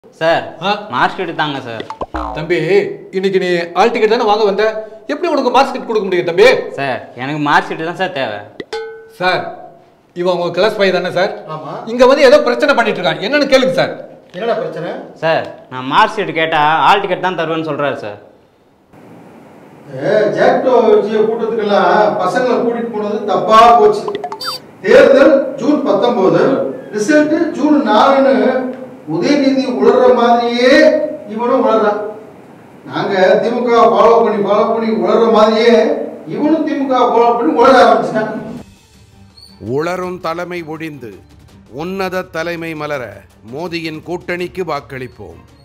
Sir ஆ? Mark sheet தாங்க sir தம்பி இன்னைக்கு நீ ஆல் டிக்கெட் தானே வாங்க வந்த எப்படி உனக்கு மார்க் ஷீட் கொடுக்க முடியும் தம்பி சார் எனக்கு மார்க் ஷீட் தான் சார் தேவை சார் இவன் உங்க கிளாஸ் பையன் தானே சார் ஆமா இங்க வந்து ஏதோ பிரச்சனை பண்ணிட்டு இருக்கான் என்னன்னு கேளுங்க சார் என்னடா பிரச்சனை சார் நான் மார்க் ஷீட் கேட்டால் ஆல் டிக்கெட் தான் தருவேன்னு சொல்கிறாரு சார் ஏ, ஜாக்டோ விஜய கூட்டத்துக்கெல்லாம் பசங்களை கூட்டிட்டு போனது தப்பா போச்சு தேர்தல் ஜூன் பத்தொன்பது ரிசல்ட் ஜூன் நாலுன்னு உதயநிதி உளர்ற மாதிரியே இவனும் உளறான் நாங்க திமுக ஃபாலோ பண்ணி ஃபாலோ பண்ணி உளர்ற மாதிரியே இவனும் திமுக ஃபாலோ பண்ணி உளர ஆரம்பிச்சிட்டான் உளரும் தலைமை ஒழிந்து உன்னத தலைமை மலர மோதியின் கூட்டணிக்கு வாக்களிப்போம்